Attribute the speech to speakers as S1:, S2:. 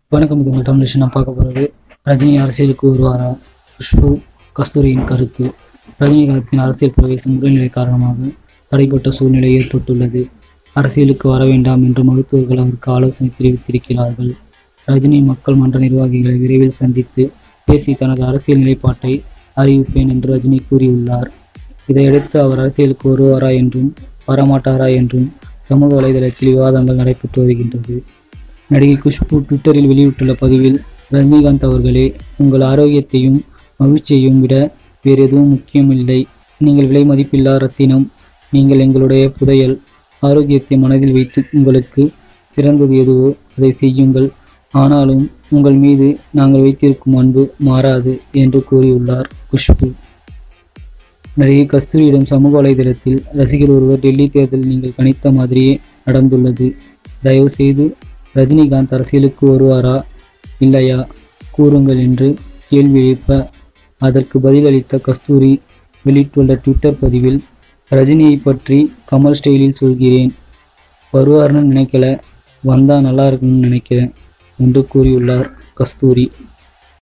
S1: வணக்கம் இது உங்கள் தமிழ் நான் பார்க்க போகிறது ரஜினி அரசியலுக்கு வருவாரா குஷ்பு கஸ்தூரியின் கருத்து ரஜினிகாந்தின் அரசியல் பிரவேசம் உடல்நிலை காரணமாக தடைப்பட்ட சூழ்நிலை ஏற்பட்டுள்ளது அரசியலுக்கு வர வேண்டாம் என்று மருத்துவர்கள் அவருக்கு ஆலோசனை தெரிவித்திருக்கிறார்கள் ரஜினி மக்கள் மன்ற நிர்வாகிகளை விரைவில் சந்தித்து பேசி தனது அரசியல் நிலைப்பாட்டை அறிவிப்பேன் என்று ரஜினி கூறியுள்ளார் இதையடுத்து அவர் அரசியலுக்கு வருவாரா என்றும் வரமாட்டாரா என்றும் சமூக வலைதளத்தில் விவாதங்கள் நடைபெற்று வருகின்றது நடிகை குஷ்பு ட்விட்டரில் வெளியிட்டுள்ள பதிவில் ரஜினிகாந்த் அவர்களே உங்கள் ஆரோக்கியத்தையும் மகிழ்ச்சியையும் விட வேறு எதுவும் முக்கியமில்லை நீங்கள் விலை மதிப்பில்லா ரத்தினம் நீங்கள் எங்களுடைய புதையல் ஆரோக்கியத்தை மனதில் வைத்து உங்களுக்கு சிறந்தது எதுவோ அதை செய்யுங்கள் ஆனாலும் உங்கள் மீது நாங்கள் வைத்திருக்கும் அன்பு மாறாது என்று கூறியுள்ளார் குஷ்பு நடிகை கஸ்தூரியிடம் சமூக வலைதளத்தில் ரசிகர் ஒருவர் டெல்லி தேர்தல் நீங்கள் கணித்த மாதிரியே நடந்துள்ளது தயவு செய்து ரஜினிகாந்த் அரசியலுக்கு வருவாரா இல்லையா கூறுங்கள் என்று கேள்வி எழுப்ப அதற்கு பதிலளித்த கஸ்தூரி வெளியிட்டுள்ள ட்விட்டர் பதிவில் ரஜினியை பற்றி கமல் ஸ்டைலில் சொல்கிறேன் வருவார்னு நினைக்கல வந்தா நல்லா இருக்கும்னு நினைக்கிறேன் என்று கூறியுள்ளார் கஸ்தூரி